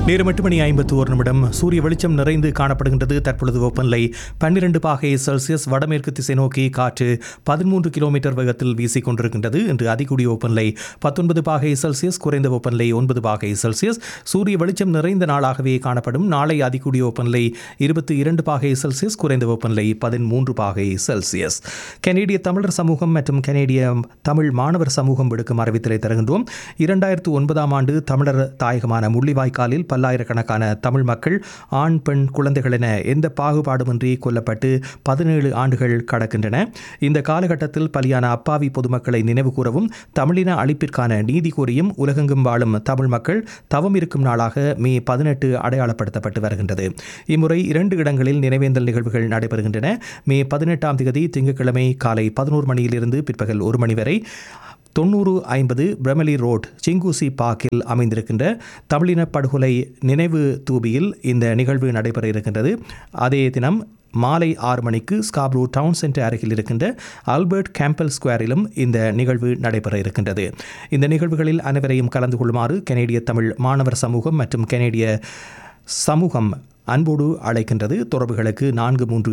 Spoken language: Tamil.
நேரம் எட்டு மணி ஐம்பத்து ஒரு நிமிடம் சூரிய வெளிச்சம் நிறைந்து காணப்படுகின்றது தற்பொழுது வெப்பநிலை பன்னிரண்டு பாகை செல்சியஸ் வடமேற்கு திசை நோக்கி காற்று பதிமூன்று கிலோமீட்டர் வேகத்தில் வீசிக் கொண்டிருக்கின்றது இன்று அதிகூடிய வெப்பநிலை பத்தொன்பது பாகை செல்சியஸ் குறைந்த வெப்பநிலை ஒன்பது பாகை செல்சியஸ் சூரிய வெளிச்சம் நிறைந்த நாளாகவே காணப்படும் நாளை அதிகூடிய வெப்பநிலை இருபத்தி இரண்டு பாகை செல்சியஸ் குறைந்த வெப்பநிலை பதிமூன்று பாகை செல்சியஸ் கனேடிய தமிழர் சமூகம் மற்றும் கனேடிய தமிழ் மாணவர் சமூகம் விடுக்கும் அறிவித்தலை தருகின்றோம் இரண்டாயிரத்து ஒன்பதாம் ஆண்டு தமிழர் தாயகமான முள்ளிவாய்க்காலில் பல்லாயிரக்கணக்கான தமிழ் மக்கள் ஆண் பெண் குழந்தைகள் என எந்த பாகுபாடுமின்றி கொல்லப்பட்டு பதினேழு ஆண்டுகள் கடக்கின்றன இந்த காலகட்டத்தில் பலியான அப்பாவி பொதுமக்களை நினைவு கூறவும் தமிழின அழிப்பிற்கான நீதி கோரியும் உலகெங்கும் வாழும் தமிழ் மக்கள் தவம் இருக்கும் நாளாக மே பதினெட்டு அடையாளப்படுத்தப்பட்டு வருகின்றது இம்முறை இரண்டு இடங்களில் நினைவேந்தல் நிகழ்வுகள் நடைபெறுகின்றன மே பதினெட்டாம் தேதி திங்கட்கிழமை காலை பதினோரு மணியிலிருந்து பிற்பகல் ஒரு மணி வரை தொண்ணூறு ஐம்பது பிரமலி ரோட் சிங்கூசி பார்க்கில் அமைந்திருக்கின்ற தமிழின படுகொலை நினைவு தூபியில் இந்த நிகழ்வு நடைபெற இருக்கின்றது அதே தினம் மாலை ஆறு மணிக்கு ஸ்காப்ரூ டவுன் சென்டர் அருகில் இருக்கின்ற ஆல்பர்ட் கேம்பல் ஸ்கொயரிலும் இந்த நிகழ்வு நடைபெற இருக்கின்றது இந்த நிகழ்வுகளில் அனைவரையும் கலந்து கொள்ளுமாறு கனேடிய தமிழ் மாணவர் சமூகம் மற்றும் கனேடிய சமூகம் அன்போடு அழைக்கின்றது தொடர்புகளுக்கு நான்கு மூன்று